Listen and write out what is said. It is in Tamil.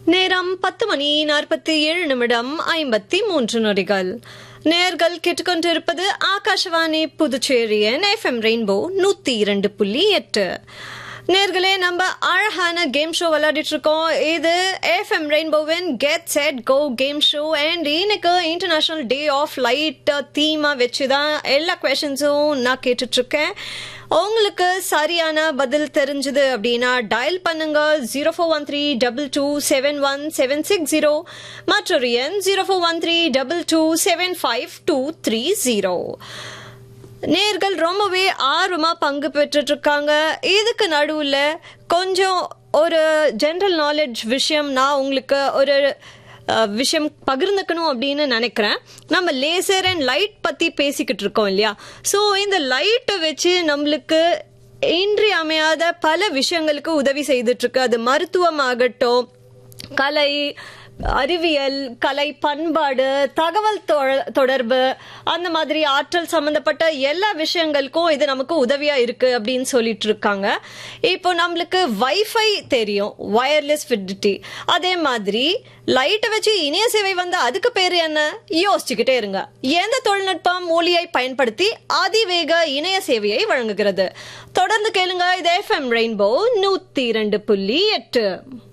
நேரம் பத்து மணி நாற்பத்தி ஏழு நிமிடம் ஐம்பத்தி மூன்று நொடிகள் நேர்கள் கேட்டுக்கொண்டிருப்பது ஆகாஷவாணி புதுச்சேரியின் எஃப்எம் ரெயின்போ நூத்தி இரண்டு புள்ளி எட்டு நேர்களே நம்ம அழகான கேம் ஷோ விளையாடிட்டு இருக்கோம் இது எஃப்எம் ரெயின்போவின் get set go game show and இன்னைக்கு இன்டர்நேஷனல் டே ஆஃப் லைட் தீமா வச்சு தான் எல்லா கொஷின்ஸும் நான் கேட்டுட்டு இருக்கேன் உங்களுக்கு சரியான பதில் தெரிஞ்சது அப்படின்னா டயல் பண்ணுங்க zero four one three double two seven one seven six zero மற்றொரு எண் zero four one three double two seven five two three zero நேர்கள் ரொம்பவே ஆர்வமா பங்கு பெற்றுட்டு இருக்காங்க இதுக்கு நடுவுல கொஞ்சம் ஒரு ஜென்ரல் நாலேஜ் விஷயம் நான் உங்களுக்கு ஒரு அஹ், விஷயம் பகிர்ந்துக்கணும் அப்படின்னு நினைக்கிறேன் நம்ம லேசர் அண்ட் லைட் பத்தி பேசிக்கிட்டு இருக்கோம் இல்லையா ஸோ இந்த லைட்டை வச்சு நம்மளுக்கு இன்றியமையாத பல விஷயங்களுக்கு உதவி செய்துட்டு இருக்கு அது மருத்துவம் ஆகட்டும் கலை அறிவியல் கலை பண்பாடு தகவல் தொ- தொடர்பு அந்த மாதிரி ஆற்றல் சம்பந்தப்பட்ட எல்லா விஷயங்களுக்கும் இது நமக்கு உதவியா இருக்கு அப்படின்னு சொல்லிட்டு இருக்காங்க இப்போ நம்மளுக்கு வைஃபை தெரியும் வயர்லெஸ் ஃபிடிட்டி அதே மாதிரி லைட்டை வச்சு இணைய சேவை வந்தா அதுக்கு பேர் என்ன யோசிச்சுக்கிட்டே இருங்க எந்த தொழில்நுட்பம் ஒளியை பயன்படுத்தி அதிவேக இணைய சேவையை வழங்குகிறது தொடர்ந்து கேளுங்க இது எஃப்எம் ரெயின்போ நூத்தி இரண்டு புள்ளி எட்டு